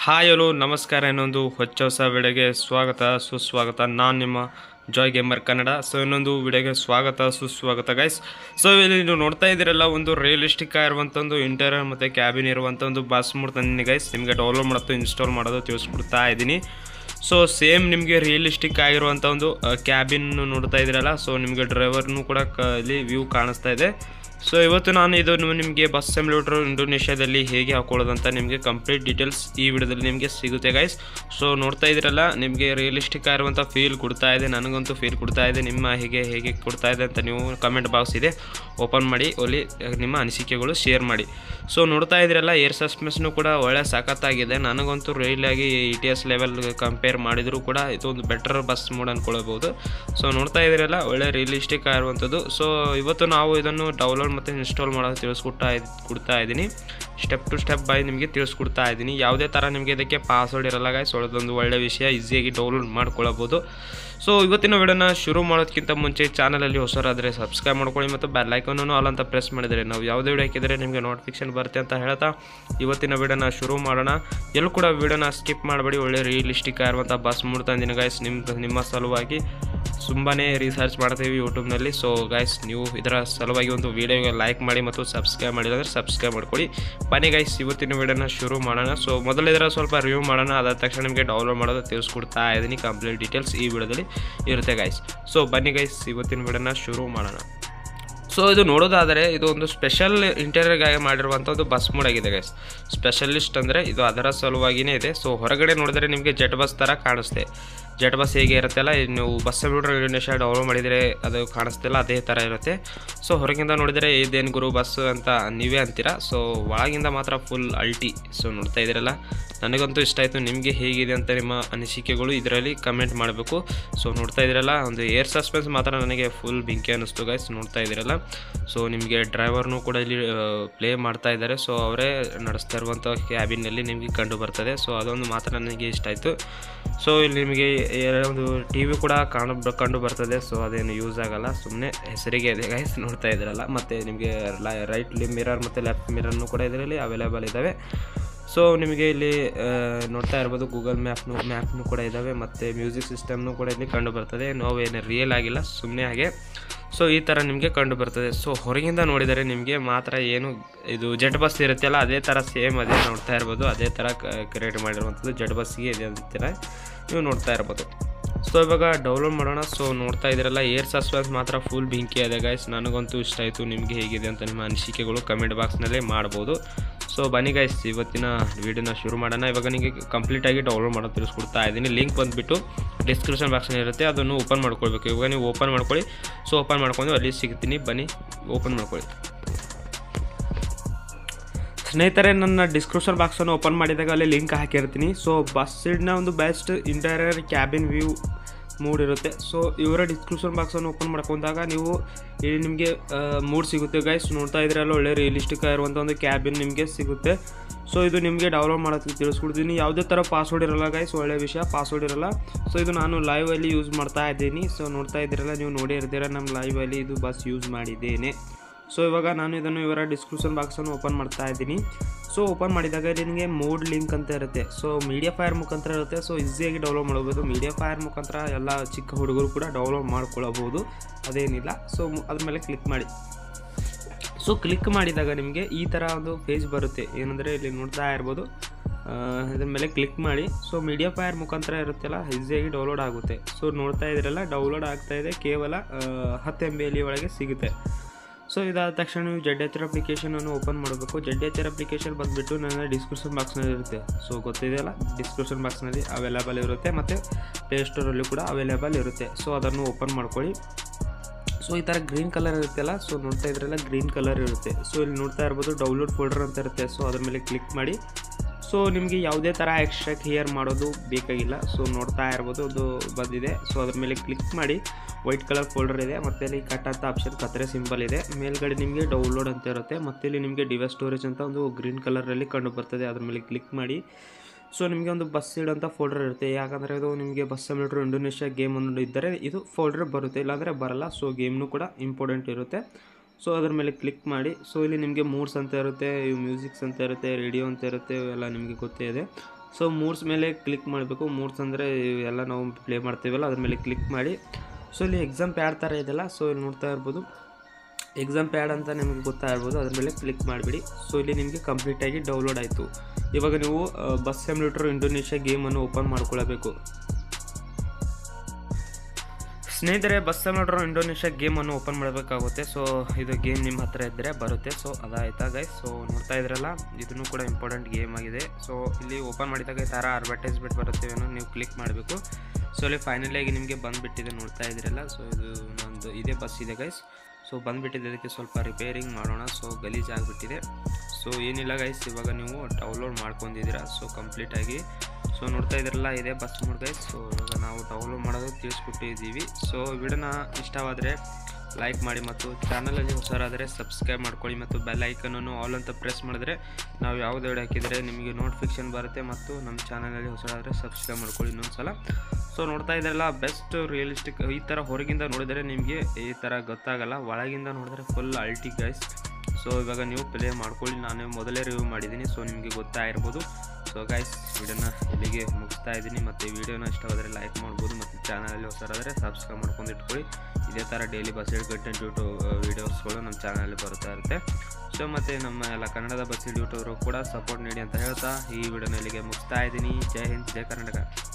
hi hello ನಮಸ್ಕಾರ ಇನ್ನೊಂದು ಹೊಚ್ಚ ಹೊಸ ವಿಡಿಯೋಗೆ ಸ್ವಾಗತ ಸುಸ್ವಾಗತ ನಾನು ನಿಮ್ಮ ಜಾಯ್ ಗೇಮರ್ ಕನ್ನಡ ಸೊ ಇನ್ನೊಂದು ವಿಡಿಯೋಗೆ ಸ್ವಾಗತ ಸುಸ್ವಾಗತ ಗೈಸ್ ಸೊ ಇಲ್ಲಿ ನೀವು ನೋಡ್ತಾ ಇದ್ದೀರಲ್ಲ ಒಂದು ರಿಯಲಿಸ್ಟಿಕ್ ಆಗಿರುವಂಥ ಒಂದು ಇಂಟೀರಿಯರ್ ಮತ್ತು ಕ್ಯಾಬಿನ್ ಇರುವಂಥ ಒಂದು ಬಸ್ ಮೂಡ್ ತಂದಿನಿ ಗೈಸ್ ನಿಮಗೆ ಡೌನ್ಲೋಡ್ ಮಾಡೋದು ಇನ್ಸ್ಟಾಲ್ ಮಾಡೋದು ತಿಳಿಸ್ಕೊಡ್ತಾ ಇದ್ದೀನಿ ಸೊ ಸೇಮ್ ನಿಮಗೆ ರಿಯಲಿಸ್ಟಿಕ್ ಆಗಿರುವಂಥ ಒಂದು ಕ್ಯಾಬಿನ್ ನೋಡ್ತಾ ಇದ್ದೀರಲ್ಲ ಸೊ ನಿಮಗೆ ಡ್ರೈವರ್ನು ಕೂಡ ಕ ಇಲ್ಲಿ ವ್ಯೂ ಕಾಣಿಸ್ತಾ ಇದೆ ಸೊ ಇವತ್ತು ನಾನು ಇದು ನಿಮಗೆ ಬಸ್ ಸಿಮ್ಯುಲೇಟರ್ ಇಂಡೋನೇಷ್ಯಾದಲ್ಲಿ ಹೇಗೆ ಹಾಕೊಳ್ಳೋದಂತ ನಿಮಗೆ ಕಂಪ್ಲೀಟ್ ಡೀಟೇಲ್ಸ್ ಈ ವಿಡಿಯೋದಲ್ಲಿ ನಿಮಗೆ ಸಿಗುತ್ತೆ ಗೈಸ್ ಸೊ ನೋಡ್ತಾ ಇದ್ದೀರಲ್ಲ ನಿಮಗೆ ರಿಯಲಿಸ್ಟಿಕ್ ಆಗಿರುವಂಥ ಫೀಲ್ ಕೊಡ್ತಾ ಇದೆ ನನಗಂತೂ ಫೀಲ್ ಕೊಡ್ತಾ ಇದೆ ನಿಮ್ಮ ಹೇಗೆ ಹೇಗೆ ಕೊಡ್ತಾ ಇದೆ ಅಂತ ನೀವು ಕಮೆಂಟ್ ಬಾಕ್ಸ್ ಇದೆ ಓಪನ್ ಮಾಡಿ ಅಲ್ಲಿ ನಿಮ್ಮ ಅನಿಸಿಕೆಗಳು ಶೇರ್ ಮಾಡಿ ಸೊ ನೋಡ್ತಾ ಇದ್ದೀರಲ್ಲ ಏರ್ ಸಸ್ಪೆನ್ಸ್ನು ಕೂಡ ಒಳ್ಳೆ ಸಖತ್ತಾಗಿದೆ ನನಗಂತೂ ರೈಲಾಗಿ E T S level compare ಮಾಡಿದರೂ ಕೂಡ ಇದೊಂದು ಬೆಟರ್ ಬಸ್ ಮೋಡ್ ಅಂದ್ಕೊಳ್ಬೋದು ಸೊ ನೋಡ್ತಾ ಇದ್ದೀರಲ್ಲ ಒಳ್ಳೆ ರಿಯಲಿಸ್ಟಿಕ್ ಆಗಿರುವಂಥದ್ದು ಸೊ ಇವತ್ತು ನಾವು ಇದನ್ನು ಡೌನ್ಲೋಡ್ ಮತ್ತು ಇನ್ಸ್ಟಾಲ್ ಮಾಡೋದು ತಿಳಿಸ್ಕೊಡ್ತಾ ಇದ್ ಕೊಡ್ತಾ ಇದ್ದೀನಿ ಸ್ಟೆಪ್ ಟು ಸ್ಟೆಪ್ ಬೈ ನಿಮಗೆ ತಿಳಿಸ್ಕೊಡ್ತಾ ಇದ್ದೀನಿ ಯಾವುದೇ ಥರ ನಿಮಗೆ ಇದಕ್ಕೆ ಪಾಸ್ವರ್ಡ್ ಇರಲ್ಲ ಗಾಯ್ಸ್ ಒಳ್ಳೆದೊಂದು ಒಳ್ಳೆ ವಿಷಯ ಈಸಿಯಾಗಿ ಡೌನ್ಲೋಡ್ ಮಾಡ್ಕೊಳ್ಳಬಹುದು ಸೊ ಇವತ್ತಿನ ವಿಡಿಯೋನ ಶುರು ಮಾಡೋದಕ್ಕಿಂತ ಮುಂಚೆ ಚಾನಲಲ್ಲಿ ಹೊಸರಾದರೆ ಸಬ್ಸ್ಕ್ರೈಬ್ ಮಾಡ್ಕೊಳ್ಳಿ ಮತ್ತು ಬೆಲ್ ಐಕನನ್ನು ಆಲ್ ಅಂತ ಪ್ರೆಸ್ ಮಾಡಿದರೆ ನಾವು ಯಾವುದೇ ವಿಡಿಯೋ ಹಾಕಿದರೆ ನಿಮಗೆ ನೋಟಿಫಿಕೇಶನ್ ಬರುತ್ತೆ ಅಂತ ಹೇಳ್ತಾ ಇವತ್ತಿನ ವಿಡಿಯೋನ ಶುರು ಮಾಡೋಣ ಎಲ್ಲೂ ಕೂಡ ವಿಡಿಯೋನ ಸ್ಕಿಪ್ ಮಾಡಬೇಡಿ ಒಳ್ಳೆ ರಿಯಲಿಸ್ಟಿಕ್ ಆಗಿರುವಂಥ ಬಸ್ ಮೂಡ್ ತಂದಿನ ಗಾಯ್ಸ್ ನಿಮ್ಮ ನಿಮ್ಮ ಸಲುವಾಗಿ ತುಂಬಾ ರಿಸರ್ಚ್ ಮಾಡ್ತೀವಿ ಯೂಟ್ಯೂಬ್ನಲ್ಲಿ ಸೊ ಗಾಯ್ಸ್ ನೀವು ಇದರ ಸಲುವಾಗಿ ಒಂದು ವೀಡಿಯೋಗೆ ಲೈಕ್ ಮಾಡಿ ಮತ್ತು ಸಬ್ಸ್ಕ್ರೈಬ್ ಮಾಡಿಲ್ಲ ಅಂದರೆ ಸಬ್ಸ್ಕ್ರೈಬ್ ಮಾಡ್ಕೊಳ್ಳಿ ಬನ್ನಿ ಗೈಸ್ ಇವತ್ತಿನ ವಿಡಿಯೋನ ಶುರು ಮಾಡೋಣ ಸೊ ಮೊದಲು ಇದರ ಸ್ವಲ್ಪ ರಿವ್ಯೂ ಮಾಡೋಣ ಅದಾದ ತಕ್ಷಣ ನಿಮಗೆ ಡೌನ್ಲೋಡ್ ಮಾಡೋದು ತಿಳಿಸ್ಕೊಡ್ತಾ ಇದ್ದೀನಿ ಕಂಪ್ಲೀಟ್ ಡೀಟೇಲ್ಸ್ ಈ ವಿಡಿಯೋದಲ್ಲಿ ಇರುತ್ತೆ ಗೈಸ್ ಸೊ ಬನ್ನಿ ಗೈಸ್ ಇವತ್ತಿನ ವಿಡಿಯೋನ ಶುರು ಮಾಡೋಣ ಸೊ ಇದು ನೋಡೋದಾದರೆ ಇದು ಒಂದು ಸ್ಪೆಷಲ್ ಇಂಟೀರಿಯರ್ಗಾಗಿ ಮಾಡಿರುವಂಥ ಒಂದು ಬಸ್ ಮೂಡ್ ಆಗಿದೆ ಗೈಸ್ ಸ್ಪೆಷಲಿಸ್ಟ್ ಅಂದರೆ ಇದು ಅದರ ಸಲುವಾಗಿಯೇ ಇದೆ ಸೊ ಹೊರಗಡೆ ನೋಡಿದರೆ ನಿಮಗೆ ಜೆಟ್ ಬಸ್ ಥರ ಕಾಣಿಸುತ್ತೆ ಜೆಟ್ ಬಸ್ ಹೇಗೆ ಇರುತ್ತಲ್ಲ ಇದು ನೀವು ಬಸ್ ಕಂಪ್ಯೂಟರ್ ಇಂಡೋನೇಷ್ಯಾ ಡೌನ್ಲೋಡ್ ಮಾಡಿದರೆ ಅದು ಕಾಣಿಸ್ತಿಲ್ಲ ಅದೇ ಥರ ಇರುತ್ತೆ ಸೊ ಹೊರಗಿಂದ ನೋಡಿದರೆ ಇದೇನು ಗುರು ಬಸ್ ಅಂತ ನೀವೇ ಅಂತೀರಾ ಸೊ ಒಳಗಿಂದ ಮಾತ್ರ ಫುಲ್ ಅಲ್ಟಿ ಸೊ ನೋಡ್ತಾ ಇದ್ದೀರಲ್ಲ ನನಗಂತೂ ಇಷ್ಟ ಆಯಿತು ನಿಮಗೆ ಹೇಗಿದೆ ಅಂತ ನಿಮ್ಮ ಅನಿಸಿಕೆಗಳು ಇದರಲ್ಲಿ ಕಮೆಂಟ್ ಮಾಡಬೇಕು ಸೊ ನೋಡ್ತಾ ಇದ್ದೀರಲ್ಲ ಒಂದು ಏರ್ ಸಸ್ಪೆನ್ಸ್ ಮಾತ್ರ ನನಗೆ ಫುಲ್ ಬೆಂಕಿ ಅನ್ನಿಸ್ತು ಗೈಸ್ ನೋಡ್ತಾ ಇದ್ದೀರಲ್ಲ ಸೊ ನಿಮಗೆ ಡ್ರೈವರ್ನು ಕೂಡ ಇಲ್ಲಿ ಪ್ಲೇ ಮಾಡ್ತಾ ಇದ್ದಾರೆ ಸೊ ಅವರೇ ನಡೆಸ್ತಾ ಇರುವಂಥ ಕ್ಯಾಬಿನಲ್ಲಿ ನಿಮಗೆ ಕಂಡು ಬರ್ತದೆ ಸೊ ಅದೊಂದು ಮಾತ್ರ ನನಗೆ ಇಷ್ಟ ಆಯಿತು ಸೊ ಇಲ್ಲಿ ನಿಮಗೆ ಒಂದು ಟಿ ವಿ ಕೂಡ ಕಾಣ ಕಂಡು ಬರ್ತದೆ ಸೊ ಅದೇನು ಯೂಸ್ ಆಗಲ್ಲ ಸುಮ್ಮನೆ ಹೆಸರಿಗೆ ಇದೆ ಗೈಸ್ ನೋಡ್ತಾ ಇದ್ದೀರಲ್ಲ ಮತ್ತು ನಿಮಗೆ ರೈಟ್ ಮಿರರ್ ಮತ್ತು ಲೆಫ್ಟ್ ಮಿರರ್ನು ಕೂಡ ಇದರಲ್ಲಿ ಅವೈಲೇಬಲ್ ಇದ್ದಾವೆ ಸೊ ನಿಮಗೆ ಇಲ್ಲಿ ನೋಡ್ತಾ ಇರ್ಬೋದು ಗೂಗಲ್ ಮ್ಯಾಪ್ನು ಮ್ಯಾಪ್ನು ಕೂಡ ಇದ್ದಾವೆ ಮತ್ತು ಮ್ಯೂಸಿಕ್ ಸಿಸ್ಟಮ್ನು ಕೂಡ ಇಲ್ಲಿ ಕಂಡು ಬರ್ತದೆ ನೋವೇನು ರಿಯಲ್ ಆಗಿಲ್ಲ ಸುಮ್ಮನೆ ಹಾಗೆ ಸೊ ಈ ಥರ ನಿಮಗೆ ಕಂಡು ಬರ್ತದೆ ಸೊ ಹೊರಗಿಂದ ನೋಡಿದರೆ ನಿಮಗೆ ಮಾತ್ರ ಏನು ಇದು ಜೆಟ್ ಬಸ್ ಇರುತ್ತಲ್ಲ ಅದೇ ಥರ ಸೇಮ್ ಅದೇ ನೋಡ್ತಾ ಇರ್ಬೋದು ಅದೇ ಥರ ಕ್ರಿಯೇಟ್ ಮಾಡಿರುವಂಥದ್ದು ಜೆಟ್ ಬಸ್ಸಿಗೆ ಇದೆ ಅಂತೀರ ನೀವು ನೋಡ್ತಾ ಇರ್ಬೋದು ಸೊ ಇವಾಗ ಡೌನ್ಲೋಡ್ ಮಾಡೋಣ ಸೊ ನೋಡ್ತಾ ಇದ್ದೀರಲ್ಲ ಏರ್ ಸಸ್ಪೆನ್ಸ್ ಮಾತ್ರ ಫುಲ್ ಬೆಂಕಿ ಇದೆ ಗೈಸ್ ನನಗಂತೂ ಇಷ್ಟ ಆಯಿತು ನಿಮಗೆ ಹೇಗಿದೆ ಅಂತ ನಿಮ್ಮ ಅನಿಸಿಕೆಗಳು ಕಮೆಂಟ್ ಬಾಕ್ಸ್ನಲ್ಲೇ ಮಾಡ್ಬೋದು ಸೊ ಬನ್ನಿ ಗೈಸ್ ಇವತ್ತಿನ ವೀಡಿಯೋನ ಶುರು ಮಾಡೋಣ ಇವಾಗ ನಿಮಗೆ ಕಂಪ್ಲೀಟಾಗಿ ಡೌನ್ಲೋಡ್ ಮಾಡೋದು ತಿಳಿಸ್ಕೊಡ್ತಾ ಇದ್ದೀನಿ ಲಿಂಕ್ ಬಂದುಬಿಟ್ಟು ಡಿಸ್ಕ್ರಿಪ್ಷನ್ ಬಾಕ್ಸ್ನಲ್ಲಿ ಇರುತ್ತೆ ಅದನ್ನು ಓಪನ್ ಮಾಡ್ಕೊಳ್ಬೇಕು ಇವಾಗ ನೀವು ಓಪನ್ ಮಾಡ್ಕೊಳ್ಳಿ ಸೊ ಓಪನ್ ಮಾಡ್ಕೊಂಡು ಅಲ್ಲಿ ಸಿಗ್ತೀನಿ ಬನ್ನಿ ಓಪನ್ ಮಾಡ್ಕೊಳ್ಳಿ ಸ್ನೇಹಿತರೆ ನನ್ನ ಡಿಸ್ಕ್ರಿಪ್ಷನ್ ಬಾಕ್ಸನ್ನು ಓಪನ್ ಮಾಡಿದಾಗ ಅಲ್ಲಿ ಲಿಂಕ್ ಹಾಕಿರ್ತೀನಿ ಸೊ ಬಸ್ ಸೀಡ್ನ ಒಂದು best interior cabin view mood ಇರುತ್ತೆ ಸೊ ಇವರ ಡಿಸ್ಕ್ರಿಪ್ಷನ್ ಬಾಕ್ಸನ್ನು ಓಪನ್ ಮಾಡ್ಕೊಂಡಾಗ ನೀವು ಇಲ್ಲಿ ನಿಮಗೆ ಮೂಡ್ ಸಿಗುತ್ತೆ ಗೈಸ್ ನೋಡ್ತಾ ಇದ್ರಲ್ಲ ಒಳ್ಳೆ ರಿಯಲಿಸ್ಟಿಕ್ ಆಗಿರುವಂಥ ಒಂದು ಕ್ಯಾಬಿನ್ ನಿಮಗೆ ಸಿಗುತ್ತೆ ಸೊ ಇದು ನಿಮಗೆ ಡೌನ್ಲೋಡ್ ಮಾಡೋದಕ್ಕೆ ತಿಳಿಸ್ಕೊಡ್ತೀನಿ ಯಾವುದೇ ಥರ ಪಾಸ್ವರ್ಡ್ ಇರಲ್ಲ ಗೈಸ್ ಒಳ್ಳೆ ವಿಷಯ ಪಾಸ್ವರ್ಡ್ ಇರಲ್ಲ ಸೊ ಇದು ನಾನು ಲೈವಲ್ಲಿ ಯೂಸ್ ಮಾಡ್ತಾ ಇದ್ದೀನಿ ಸೊ ನೋಡ್ತಾ ಇದ್ದೀರಲ್ಲ ನೀವು ನೋಡಿ ಇರ್ತೀರ ನಮ್ಮ ಲೈವಲ್ಲಿ ಇದು ಬಸ್ ಯೂಸ್ ಮಾಡಿದ್ದೇನೆ ಸೊ ಇವಾಗ ನಾನು ಇದನ್ನು ಇವರ ಡಿಸ್ಕ್ರಿಪ್ಷನ್ ಬಾಕ್ಸನ್ನು ಓಪನ್ ಮಾಡ್ತಾ ಇದ್ದೀನಿ ಸೊ ಓಪನ್ ಮಾಡಿದಾಗ ಇಲ್ಲಿ ನಿಮಗೆ ಮೋಡ್ ಲಿಂಕ್ ಅಂತ ಇರುತ್ತೆ ಸೊ ಮೀಡಿಯಾ ಫೈರ್ ಮುಖಾಂತರ ಇರುತ್ತೆ ಸೊ ಈಸಿಯಾಗಿ ಡೌನ್ಲೋಡ್ ಮಾಡ್ಬೋದು ಮೀಡಿಯಾ ಫೈರ್ ಮುಖಾಂತರ ಎಲ್ಲ ಚಿಕ್ಕ ಹುಡುಗರು ಕೂಡ ಡೌನ್ಲೋಡ್ ಮಾಡ್ಕೊಳ್ಳಬಹುದು ಅದೇನಿಲ್ಲ ಸೊ ಅದ್ರ ಮೇಲೆ ಕ್ಲಿಕ್ ಮಾಡಿ ಸೊ ಕ್ಲಿಕ್ ಮಾಡಿದಾಗ ನಿಮಗೆ ಈ ಥರ ಒಂದು ಪೇಜ್ ಬರುತ್ತೆ ಏನಂದರೆ ಇಲ್ಲಿ ನೋಡ್ತಾ ಇರ್ಬೋದು ಇದ್ರ ಮೇಲೆ ಕ್ಲಿಕ್ ಮಾಡಿ ಸೊ ಮೀಡಿಯಾ ಫೈರ್ ಮುಖಾಂತರ ಇರುತ್ತಲ್ಲ ಈಸಿಯಾಗಿ ಡೌನ್ಲೋಡ್ ಆಗುತ್ತೆ ಸೊ ನೋಡ್ತಾ ಇದ್ದೀರಲ್ಲ ಡೌನ್ಲೋಡ್ ಆಗ್ತಾ ಇದೆ ಕೇವಲ ಹತ್ತು ಎಮ್ ಬಿ ಎಲ್ ಒಳಗೆ ಸಿಗುತ್ತೆ ಸೊ ಇದಾದ ತಕ್ಷಣ ನೀವು ಜಡ್ ಎಚ್ ಅಪ್ಲಿಕೇಶನನ್ನು ಓಪನ್ ಮಾಡಬೇಕು ಜಡ್ ಎಚ್ ಅಪ್ಲಿಕೇಶನ್ ಬಂದುಬಿಟ್ಟು ನನ್ನ ಡಿಸ್ಕ್ರಿಪ್ಷನ್ ಬಾಕ್ಸ್ನಲ್ಲಿ ಇರುತ್ತೆ ಸೊ ಗೊತ್ತಿದೆಯಲ್ಲ ಡಿಸ್ಕ್ರಿಪ್ಷನ್ ಬಾಕ್ಸ್ನಲ್ಲಿ ಅವೈಲೇಬಲ್ ಇರುತ್ತೆ ಮತ್ತು ಪ್ಲೇಸ್ಟೋರಲ್ಲೂ ಕೂಡ ಅವೈಲೇಬಲ್ ಇರುತ್ತೆ ಸೊ ಅದನ್ನು ಓಪನ್ ಮಾಡ್ಕೊಳ್ಳಿ ಸೊ ಈ ಥರ ಗ್ರೀನ್ ಕಲರ್ ಇರುತ್ತಲ್ಲ ಸೊ ನೋಡ್ತಾ ಇದ್ರಲ್ಲ ಗ್ರೀನ್ ಕಲರ್ ಇರುತ್ತೆ ಸೊ ಇಲ್ಲಿ ನೋಡ್ತಾ ಇರ್ಬೋದು ಡೌನ್ಲೋಡ್ ಫೋಲ್ಡರ್ ಅಂತ ಇರುತ್ತೆ ಸೊ ಅದ್ರ ಮೇಲೆ ಕ್ಲಿಕ್ ಮಾಡಿ ಸೊ ನಿಮಗೆ ಯಾವುದೇ ಥರ ಎಕ್ಸ್ಟ್ರಾ ಕ್ಲಿಯರ್ ಮಾಡೋದು ಬೇಕಾಗಿಲ್ಲ ಸೊ ನೋಡ್ತಾ ಇರ್ಬೋದು ಅದು ಬಂದಿದೆ ಸೊ ಅದ್ರ ಮೇಲೆ ಕ್ಲಿಕ್ ಮಾಡಿ ವೈಟ್ ಕಲರ್ ಫೋಲ್ಡರ್ ಇದೆ ಮತ್ತು ಇಲ್ಲಿ ಕಟ್ ಅಂತ ಆಪ್ಷನ್ ಕತ್ರೆ ಸಿಂಬಲ್ ಇದೆ ಮೇಲ್ಗಡೆ ನಿಮಗೆ ಡೌನ್ಲೋಡ್ ಅಂತ ಇರುತ್ತೆ ಮತ್ತು ಇಲ್ಲಿ ನಿಮಗೆ ಡಿವೈಸ್ ಸ್ಟೋರೇಜ್ ಅಂತ ಒಂದು ಗ್ರೀನ್ ಕಲರಲ್ಲಿ ಕಂಡು ಬರ್ತದೆ ಅದ್ರ ಮೇಲೆ ಕ್ಲಿಕ್ ಮಾಡಿ ಸೊ ನಿಮಗೆ ಒಂದು ಬಸ್ ಇಡೋಂಥ ಫೋಲ್ಡರ್ ಇರುತ್ತೆ ಯಾಕಂದರೆ ಇದು ನಿಮಗೆ ಬಸ್ ಸಿಮ್ಯುಲೇಟರ್ ಇಂಡೋನೇಷ್ಯಾ ಗೇಮ್ ಒಂದು ಇದ್ದರೆ ಇದು ಫೋಲ್ಡರ್ ಬರುತ್ತೆ ಇಲ್ಲಾಂದರೆ ಬರಲ್ಲ ಸೊ ಗೇಮ್ನು ಕೂಡ ಇಂಪಾರ್ಟೆಂಟ್ ಇರುತ್ತೆ ಸೊ ಅದ್ರ ಮೇಲೆ ಕ್ಲಿಕ್ ಮಾಡಿ ಸೊ ಇಲ್ಲಿ ನಿಮಗೆ ಮೂಡ್ಸ್ ಅಂತ ಇರುತ್ತೆ ಮ್ಯೂಸಿಕ್ಸ್ ಅಂತ ಇರುತ್ತೆ ರೇಡಿಯೋ ಅಂತ ಇರುತ್ತೆ ಇವೆಲ್ಲ ನಿಮಗೆ ಗೊತ್ತೇ ಇದೆ ಸೊ ಮೂಡ್ಸ್ ಮೇಲೆ ಕ್ಲಿಕ್ ಮಾಡಬೇಕು ಮೂಡ್ಸ್ ಅಂದರೆ ಎಲ್ಲ ನಾವು ಪ್ಲೇ ಮಾಡ್ತೀವಲ್ಲ ಅದ್ರ ಮೇಲೆ ಕ್ಲಿಕ್ ಮಾಡಿ ಸೊ ಇಲ್ಲಿ ಎಕ್ಸಾಮ್ ಪ್ಯಾಡ್ ಥರ ಇದೆಯಲ್ಲ ಸೊ ಇಲ್ಲಿ ನೋಡ್ತಾ ಇರ್ಬೋದು ಎಕ್ಸಾಮ್ ಪ್ಯಾಡ್ ಅಂತ ನಿಮಗೆ ಗೊತ್ತಾಗಿರ್ಬೋದು ಅದ್ರ ಮೇಲೆ ಕ್ಲಿಕ್ ಮಾಡಿಬಿಡಿ ಸೊ ಇಲ್ಲಿ ನಿಮಗೆ ಕಂಪ್ಲೀಟಾಗಿ ಡೌನ್ಲೋಡ್ ಆಯಿತು ಇವಾಗ ನೀವು ಆ, ಬಸ್ ಸಿಮ್ಯುಲೇಟರ್ ಇಂಡೋನೇಷ್ಯಾ ಗೇಮನ್ನು ಓಪನ್ ಮಾಡ್ಕೊಳ್ಬೇಕು ಸ್ನೇಹಿತರೆ ಬಸ್ ಸಿಮ್ಯುಲೇಟರ್ ಇಂಡೋನೇಷ್ಯಾ ಗೇಮನ್ನು ಓಪನ್ ಮಾಡಬೇಕಾಗುತ್ತೆ ಸೊ ಇದು ಗೇಮ್ ನಿಮ್ಮ ಹತ್ರ ಇದ್ದರೆ ಬರುತ್ತೆ ಸೊ ಅದಾಯ್ತಾ ಗೈಸ್ ಸೊ ನೋಡ್ತಾ ಇದ್ರಲ್ಲ ಇದನ್ನು ಕೂಡ ಇಂಪಾರ್ಟೆಂಟ್ ಗೇಮ್ ಆಗಿದೆ ಸೊ ಇಲ್ಲಿ ಓಪನ್ ಮಾಡಿದಾಗ ಈ ಥರ ಅಡ್ವರ್ಟೈಸ್ಮೆಂಟ್ ಬರುತ್ತೇವೇನೋ ನೀವು ಕ್ಲಿಕ್ ಮಾಡಬೇಕು ಸೊ ಇಲ್ಲಿ ಫೈನಲಿಯಾಗಿ ನಿಮಗೆ ಬಂದುಬಿಟ್ಟಿದೆ ನೋಡ್ತಾ ಇದ್ದೀರಲ್ಲ ಸೊ ಇದು ನಂದು ಇದೇ ಬಸ್ ಇದೆ ಗೈಸ್ ಸೊ ಬಂದುಬಿಟ್ಟಿದೆ ಅದಕ್ಕೆ ಸ್ವಲ್ಪ ರಿಪೇರಿಂಗ್ ಮಾಡೋಣ ಸೊ ಗಲೀಜ್ ಆಗಿಬಿಟ್ಟಿದೆ ಸೊ ಏನಿಲ್ಲ ಗೈಸ್ ಇವಾಗ ನೀವು ಡೌನ್ಲೋಡ್ ಮಾಡ್ಕೊಂಡಿದ್ದೀರಾ ಸೊ ಕಂಪ್ಲೀಟಾಗಿ ಸೊ ನೋಡ್ತಾ ಇದ್ರಲ್ಲ ಇದೇ ಬಸ್ ಮೋಡ್ ಗೈಸ್ ಸೊ ಇವಾಗ ನಾವು ಡೌನ್ಲೋಡ್ ಮಾಡೋದು ತಿಳಿಸ್ಕೊಟ್ಟಿದ್ದೀವಿ ಸೊ ವಿಡಿಯೋನ ಇಷ್ಟವಾದರೆ ಲೈಕ್ ಮಾಡಿ ಮತ್ತು ಚಾನಲಲ್ಲಿ ಹೊಸರಾದರೆ ಸಬ್ಸ್ಕ್ರೈಬ್ ಮಾಡ್ಕೊಳ್ಳಿ ಮತ್ತು ಬೆಲ್ ಐಕನನ್ನು ಆಲ್ ಅಂತ ಪ್ರೆಸ್ ಮಾಡಿದ್ರೆ ನಾವು ಯಾವುದೇ ವಿಡಿಯೋ ಹಾಕಿದರೆ ನಿಮಗೆ ನೋಟಿಫಿಕೇಶನ್ ಬರುತ್ತೆ ಮತ್ತು ನಮ್ಮ ಚಾನಲಲ್ಲಿ ಹೊಸರಾದರೆ ಸಬ್ಸ್ಕ್ರೈಬ್ ಮಾಡ್ಕೊಳ್ಳಿ ಇನ್ನೊಂದು ಸಲ ಸೊ ನೋಡ್ತಾ ಇದ್ರಲ್ಲ ಬೆಸ್ಟ್ ರಿಯಲಿಸ್ಟಿಕ್ ಈ ಥರ ಹೊರಗಿಂದ ನೋಡಿದರೆ ನಿಮಗೆ ಈ ಥರ ಗೊತ್ತಾಗಲ್ಲ ಒಳಗಿಂದ ನೋಡಿದ್ರೆ ಫುಲ್ ಅಲ್ಟಿ ಗೈಸ್ ಸೊ ಇವಾಗ ನೀವು ಪ್ಲೇ ಮಾಡ್ಕೊಳ್ಳಿ ನಾನು ಮೊದಲೇ ರಿವ್ಯೂ ಮಾಡಿದ್ದೀನಿ ಸೊ ನಿಮಗೆ ಗೊತ್ತಾಗಿರ್ಬೋದು ಸೊ ಗೈಸ್ ವಿಡಿಯೋನ ಇಲ್ಲಿಗೆ ಮುಗಿಸ್ತಾ ಇದ್ದೀನಿ ಮತ್ತು ಈ ವಿಡಿಯೋನ ಇಷ್ಟವಾದರೆ ಲೈಕ್ ಮಾಡ್ಬೋದು ಮತ್ತು ಚಾನಲಲ್ಲಿ ಹೊಸರಾದರೆ ಸಬ್ಸ್ಕ್ರೈಬ್ ಮಾಡ್ಕೊಂಡು ಇಟ್ಕೊಳ್ಳಿ ಇದೇ ಥರ ಡೈಲಿ ಬಸ್ ಕಂಟೆಂಟ್ ಯೂಟ್ಯೂಬ್ ವೀಡಿಯೋಸ್ಗಳು ನಮ್ಮ ಚಾನಲಲ್ಲಿ ಬರ್ತಾ ಇರುತ್ತೆ ಸೊ ಮತ್ತು ನಮ್ಮ ಎಲ್ಲ ಕನ್ನಡದ ಬಸ್ ಯೂಟ್ಯೂಬರು ಕೂಡ ಸಪೋರ್ಟ್ ನೀಡಿ ಅಂತ ಹೇಳ್ತಾ ಈ ವಿಡಿಯೋನ ಇಲ್ಲಿಗೆ ಮುಗಿಸ್ತಾ ಇದ್ದೀನಿ ಜೈ ಹಿಂದ್ ಜೈ ಕರ್ನಾಟಕ